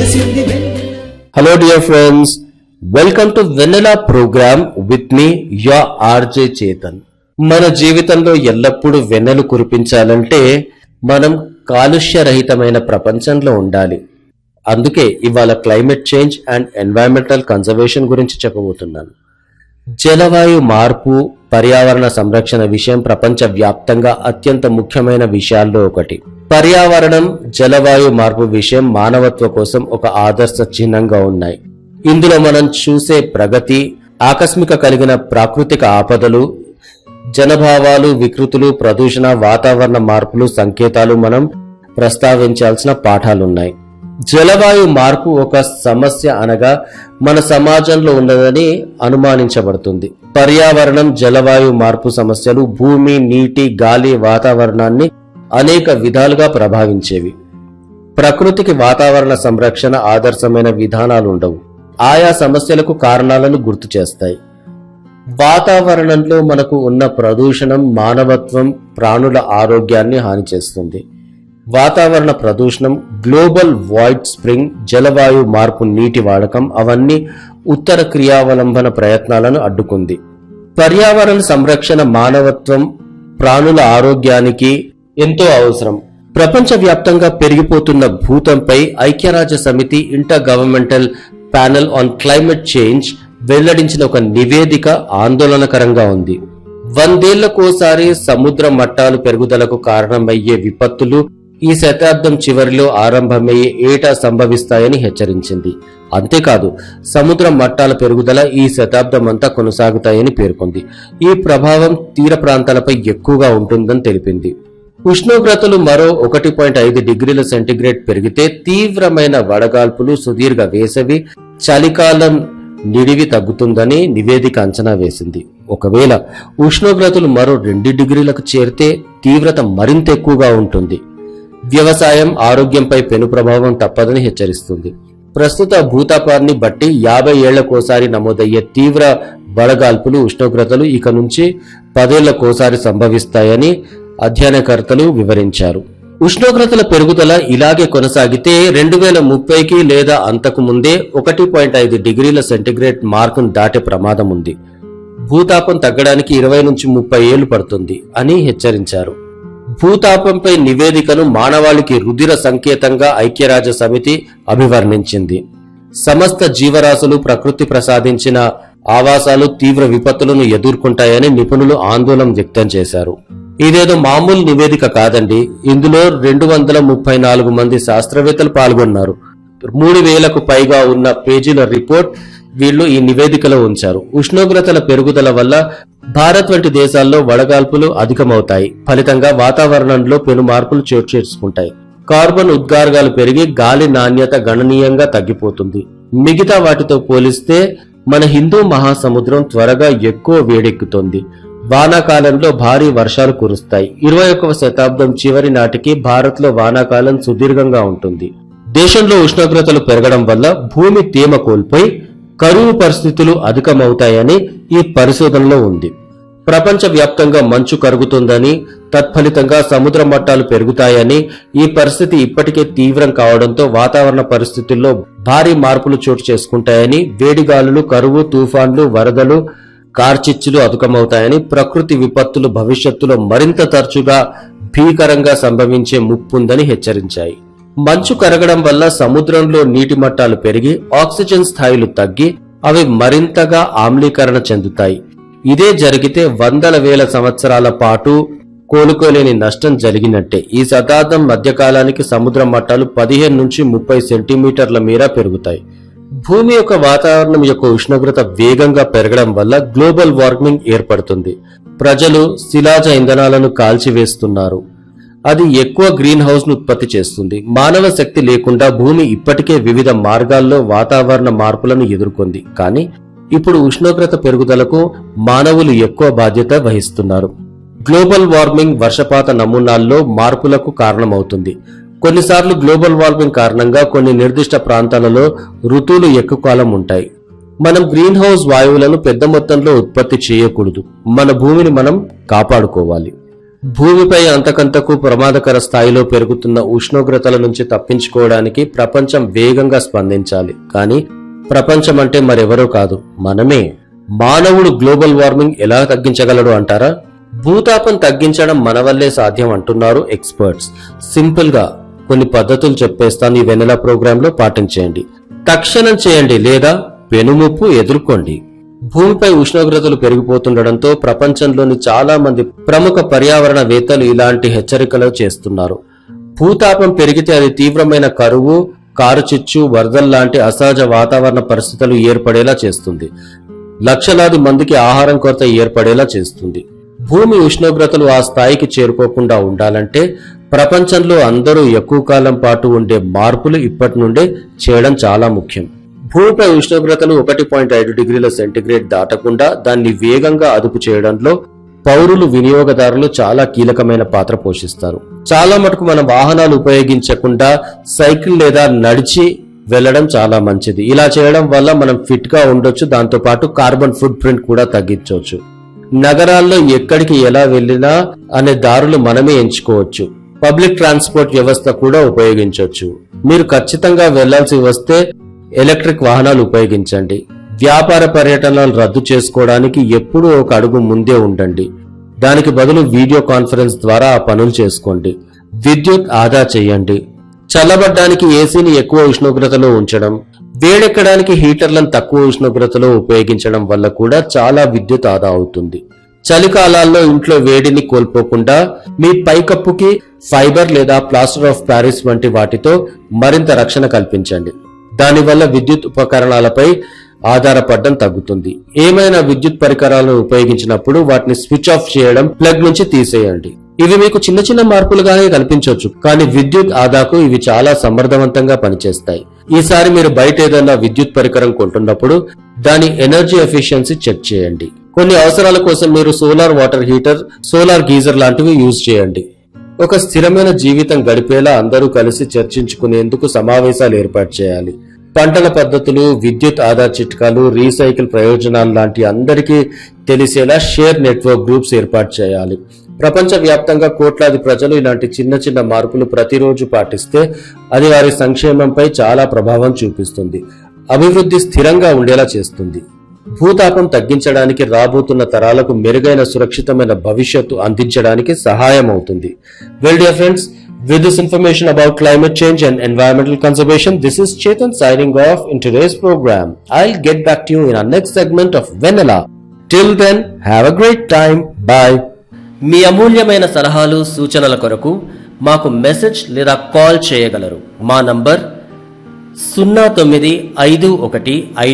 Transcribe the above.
వెలసింది Vennela Hello, dear friends. Welcome to Vanilla program with me, your RJ Chetan. మన జీవితంలో ఎల్లప్పుడూ వెన్నెలు కురిపించాలంటే మనం కాలుష్యరహితమైన ప్రపంచంలో ఉండాలి అందుకే ఇవాళ climate change and environmental conservation గురించి చెప్పబోతున్నాను జలవాయు మార్పు పర్యావరణ సంరక్షణ విషయం ప్రపంచ వ్యాప్తంగా అత్యంత ముఖ్యమైన విషయాల్లో ఒకటి పర్యావరణం జలవాయు మార్పు విషయం మానవత్వ కోసం ఒక ఆదర్శ చిహ్నంగా ఉన్నాయి ఇందులో మనం చూసే ప్రగతి ఆకస్మిక కలిగిన ప్రాకృతిక ఆపదలు జనభావాలు వికృతులు ప్రదూషణ వాతావరణ మార్పులు సంకేతాలు మనం ప్రస్తావించాల్సిన పాఠాలున్నాయి జలవాయు మార్పు ఒక సమస్య అనగా మన సమాజంలో ఉన్నదని అనుమానించబడుతుంది పర్యావరణం జలవాయు మార్పు సమస్యలు భూమి నీటి గాలి వాతావరణాన్ని అనేక విధాలుగా ప్రభావించేవి ప్రకృతికి వాతావరణ సంరక్షణ ఆదర్శమైన విధానాలు ఉండవు ఆయా సమస్యలకు కారణాలను గుర్తు చేస్తాయి వాతావరణంలో మనకు ఉన్న ప్రదూషణం మానవత్వం ప్రాణుల ఆరోగ్యాన్ని హాని చేస్తుంది వాతావరణ ప్రదూషణం గ్లోబల్ వాయిడ్ స్ప్రింగ్ జలవాయు మార్పు నీటి వాడకం అవన్నీ ఉత్తర క్రియావలంబన ప్రయత్నాలను అడ్డుకుంది పర్యావరణ సంరక్షణ మానవత్వం ప్రాణుల ఆరోగ్యానికి ఎంతో అవసరం ప్రపంచవ్యాప్తంగా పెరిగిపోతున్న భూతంపై ఐక్యరాజ్య సమితి intergovernmental panel on climate change వెల్లడించిన ఒక నివేదిక ఆందోళనకరంగా ఉంది వందేళ్లకోసారి సముద్ర మట్టాలు పెరుగుదలకు కారణమయ్యే విపత్తులు ఈ శతాబ్దం చివరిలో ఆరంభమయ్యే ఏటా సంభవిస్తాయని హెచ్చరించింది అంతేకాదు సముద్ర మట్టాల పెరుగుదల ఈ శతాబ్దం అంతా కొనసాగుతాయని పేర్కొంది ఈ ప్రభావం తీర ప్రాంతాలపై ఎక్కువగా ఉంటుందని తెలిపింది ఉష్ణోగ్రతలు మరో ఒకటి పాయింట్ ఐదు డిగ్రీల సెంటీగ్రేడ్ పెరిగితే తీవ్రమైన వడగాల్పులు సుదీర్ఘ వేసవి చలికాలం నిడివి తగ్గుతుందని నివేదిక అంచనా వేసింది ఒకవేళ ఉష్ణోగ్రతలు మరో రెండు డిగ్రీలకు చేరితే తీవ్రత మరింత ఎక్కువగా ఉంటుంది వ్యవసాయం ఆరోగ్యంపై పెను ప్రభావం తప్పదని హెచ్చరిస్తుంది ప్రస్తుత భూతాపాన్ని బట్టి యాభై ఏళ్లకోసారి నమోదయ్యే తీవ్ర వడగాల్పులు ఉష్ణోగ్రతలు ఇక నుంచి పదేళ్లకోసారి సంభవిస్తాయని అధ్యయనకర్తలు వివరించారు ఉష్ణోగ్రతల పెరుగుదల ఇలాగే కొనసాగితే రెండు వేల ముప్పైకి లేదా అంతకు ముందే ఒకటి పాయింట్ ఐదు డిగ్రీల సెంటీగ్రేడ్ మార్కును దాటే ప్రమాదం ఉంది భూతాపం తగ్గడానికి ఇరవై నుంచి ముప్పై ఏళ్లు పడుతుంది అని హెచ్చరించారు భూతాపంపై నివేదికను మానవాళికి రుధిర సంకేతంగా ఐక్యరాజ్య సమితి అభివర్ణించింది సమస్త జీవరాశులు ప్రకృతి ప్రసాదించిన ఆవాసాలు తీవ్ర విపత్తులను ఎదుర్కొంటాయని నిపుణులు ఆందోళన వ్యక్తం చేశారు ఇదేదో మామూలు నివేదిక కాదండి ఇందులో రెండు వందల ముప్పై నాలుగు మంది శాస్త్రవేత్తలు పాల్గొన్నారు మూడు వేలకు పైగా ఉన్న పేజీల రిపోర్ట్ వీళ్ళు ఈ నివేదికలో ఉంచారు ఉష్ణోగ్రతల పెరుగుదల వల్ల భారత్ వంటి దేశాల్లో వడగాల్పులు అధికమవుతాయి ఫలితంగా వాతావరణంలో పెను మార్పులు చోటు చేసుకుంటాయి కార్బన్ ఉద్గారాలు పెరిగి గాలి నాణ్యత గణనీయంగా తగ్గిపోతుంది మిగతా వాటితో పోలిస్తే మన హిందూ మహాసముద్రం త్వరగా ఎక్కువ వేడెక్కుతోంది వానాకాలంలో భారీ వర్షాలు కురుస్తాయి ఇరవై ఒకవ శతాబ్దం చివరి నాటికి భారత్లో వానాకాలం సుదీర్ఘంగా ఉంటుంది దేశంలో ఉష్ణోగ్రతలు పెరగడం వల్ల భూమి తేమ కోల్పోయి కరువు పరిస్థితులు అధికమవుతాయని ఈ పరిశోధనలో ఉంది ప్రపంచ వ్యాప్తంగా మంచు కరుగుతుందని తత్ఫలితంగా సముద్ర మట్టాలు పెరుగుతాయని ఈ పరిస్థితి ఇప్పటికే తీవ్రం కావడంతో వాతావరణ పరిస్థితుల్లో భారీ మార్పులు చోటు చేసుకుంటాయని వేడిగాలులు కరువు తుఫాన్లు వరదలు కార్చిచ్చులు అధికమవుతాయని ప్రకృతి విపత్తులు భవిష్యత్తులో మరింత తరచుగా భీకరంగా సంభవించే ముప్పుందని హెచ్చరించాయి మంచు కరగడం వల్ల సముద్రంలో నీటి మట్టాలు పెరిగి ఆక్సిజన్ స్థాయిలు తగ్గి అవి మరింతగా ఆమ్లీకరణ చెందుతాయి ఇదే జరిగితే వందల వేల సంవత్సరాల పాటు కోలుకోలేని నష్టం జరిగినట్టే ఈ శతాబ్దం మధ్యకాలానికి సముద్ర మట్టాలు పదిహేను నుంచి ముప్పై సెంటీమీటర్ల మేర పెరుగుతాయి భూమి యొక్క వాతావరణం యొక్క ఉష్ణోగ్రత వేగంగా పెరగడం వల్ల గ్లోబల్ వార్మింగ్ ఏర్పడుతుంది ప్రజలు శిలాజ ఇంధనాలను కాల్చివేస్తున్నారు అది ఎక్కువ గ్రీన్ హౌస్ ను ఉత్పత్తి చేస్తుంది మానవ శక్తి లేకుండా భూమి ఇప్పటికే వివిధ మార్గాల్లో వాతావరణ మార్పులను ఎదుర్కొంది కానీ ఇప్పుడు ఉష్ణోగ్రత పెరుగుదలకు మానవులు ఎక్కువ బాధ్యత వహిస్తున్నారు గ్లోబల్ వార్మింగ్ వర్షపాత నమూనాల్లో మార్పులకు కారణమవుతుంది కొన్నిసార్లు గ్లోబల్ వార్మింగ్ కారణంగా కొన్ని నిర్దిష్ట ప్రాంతాలలో ఋతువులు ఎక్కువ కాలం ఉంటాయి మనం గ్రీన్ హౌస్ వాయువులను పెద్ద మొత్తంలో ఉత్పత్తి చేయకూడదు మన భూమిని మనం కాపాడుకోవాలి భూమిపై అంతకంతకు ప్రమాదకర స్థాయిలో పెరుగుతున్న ఉష్ణోగ్రతల నుంచి తప్పించుకోవడానికి ప్రపంచం వేగంగా స్పందించాలి కానీ ప్రపంచం అంటే మరెవరో కాదు మనమే మానవుడు గ్లోబల్ వార్మింగ్ ఎలా తగ్గించగలడు అంటారా భూతాపం తగ్గించడం మన వల్లే సాధ్యం అంటున్నారు ఎక్స్పర్ట్స్ సింపుల్ గా కొన్ని పద్ధతులు చెప్పేస్తాను ఈ వెనెల ప్రోగ్రామ్ లో పాటించేయండి తక్షణం చేయండి లేదా పెనుముప్పు ఎదుర్కోండి భూమిపై ఉష్ణోగ్రతలు పెరిగిపోతుండటంతో ప్రపంచంలోని చాలా మంది ప్రముఖ పర్యావరణవేత్తలు ఇలాంటి హెచ్చరికలు చేస్తున్నారు భూతాపం పెరిగితే అది తీవ్రమైన కరువు కారుచిచ్చు వరదల్లాంటి అసహజ వాతావరణ పరిస్థితులు ఏర్పడేలా చేస్తుంది లక్షలాది మందికి ఆహారం కొరత ఏర్పడేలా చేస్తుంది భూమి ఉష్ణోగ్రతలు ఆ స్థాయికి చేరుకోకుండా ఉండాలంటే ప్రపంచంలో అందరూ ఎక్కువ కాలం పాటు ఉండే మార్పులు ఇప్పటి నుండే చేయడం చాలా ముఖ్యం భూమిపై ఉష్ణోగ్రతలు ఒకటి పాయింట్ ఐదు డిగ్రీల సెంటీగ్రేడ్ దాటకుండా దాన్ని వేగంగా అదుపు చేయడంలో పౌరులు వినియోగదారులు చాలా కీలకమైన పాత్ర పోషిస్తారు చాలా మటుకు మన వాహనాలు ఉపయోగించకుండా సైకిల్ లేదా నడిచి వెళ్ళడం చాలా మంచిది ఇలా చేయడం వల్ల మనం ఫిట్ గా ఉండొచ్చు దాంతో పాటు కార్బన్ ఫుట్ ప్రింట్ కూడా తగ్గించవచ్చు నగరాల్లో ఎక్కడికి ఎలా వెళ్ళినా అనే దారులు మనమే ఎంచుకోవచ్చు పబ్లిక్ ట్రాన్స్పోర్ట్ వ్యవస్థ కూడా ఉపయోగించవచ్చు మీరు ఖచ్చితంగా వెళ్లాల్సి వస్తే ఎలక్ట్రిక్ వాహనాలు ఉపయోగించండి వ్యాపార పర్యటనలు రద్దు చేసుకోవడానికి ఎప్పుడూ ఒక అడుగు ముందే ఉండండి దానికి బదులు వీడియో కాన్ఫరెన్స్ ద్వారా ఆ పనులు చేసుకోండి విద్యుత్ ఆదా చేయండి చల్లబడ్డానికి ఏసీని ఎక్కువ ఉష్ణోగ్రతలో ఉంచడం వేడెక్కడానికి హీటర్లను తక్కువ ఉష్ణోగ్రతలో ఉపయోగించడం వల్ల కూడా చాలా విద్యుత్ ఆదా అవుతుంది చలికాలాల్లో ఇంట్లో వేడిని కోల్పోకుండా మీ పైకప్పుకి ఫైబర్ లేదా ప్లాస్టర్ ఆఫ్ ప్యారిస్ వంటి వాటితో మరింత రక్షణ కల్పించండి దానివల్ల విద్యుత్ ఉపకరణాలపై ఆధారపడడం తగ్గుతుంది ఏమైనా విద్యుత్ పరికరాలను ఉపయోగించినప్పుడు వాటిని స్విచ్ ఆఫ్ చేయడం ప్లగ్ నుంచి తీసేయండి ఇవి మీకు చిన్న చిన్న మార్పులుగానే కనిపించవచ్చు కానీ విద్యుత్ ఆదాకు ఇవి చాలా సమర్థవంతంగా పనిచేస్తాయి ఈసారి మీరు బయట ఏదైనా విద్యుత్ పరికరం కొంటున్నప్పుడు దాని ఎనర్జీ ఎఫిషియన్సీ చెక్ చేయండి కొన్ని అవసరాల కోసం మీరు solar water heater solar geyser లాంటివి యూజ్ చేయండి ఒక స్థిరమైన జీవితం గడిపేలా అందరూ కలిసి చర్చించుకునేందుకు సమావేశాలు ఏర్పాటు చేయాలి పంటల పద్ధతులు విద్యుత్ ఆదా చిట్కాలు రీసైకిల్ ప్రయోజనాలు లాంటి అందరికీ తెలిసేలా షేర్ నెట్వర్క్ గ్రూప్స్ ఏర్పాటు చేయాలి ప్రపంచ వ్యాప్తంగా కోట్లాది ప్రజలు ఇలాంటి చిన్న చిన్న మార్పులు ప్రతిరోజు పాటిస్తే అది వారి సంక్షేమంపై చాలా ప్రభావం చూపిస్తుంది అభివృద్ధి స్థిరంగా ఉండేలా చేస్తుంది భూతాపం తగ్గించడానికి రాబోతున్న తరాలకు మెరుగైన సురక్షితమైన భవిష్యత్తు అందించడానికి సహాయం అవుతుంది well dear friends with this information about climate change and environmental conservation this is chetan signing off in today's program i'll get back to you in our next segment of vanilla till then have a great time bye మీ అమూల్యమైన సలహాలు సూచనల కొరకు మాకు message లేదా call చేయగలరు మా number సున్నా తొమ్మిది ఐదు ఒకటి ఐదు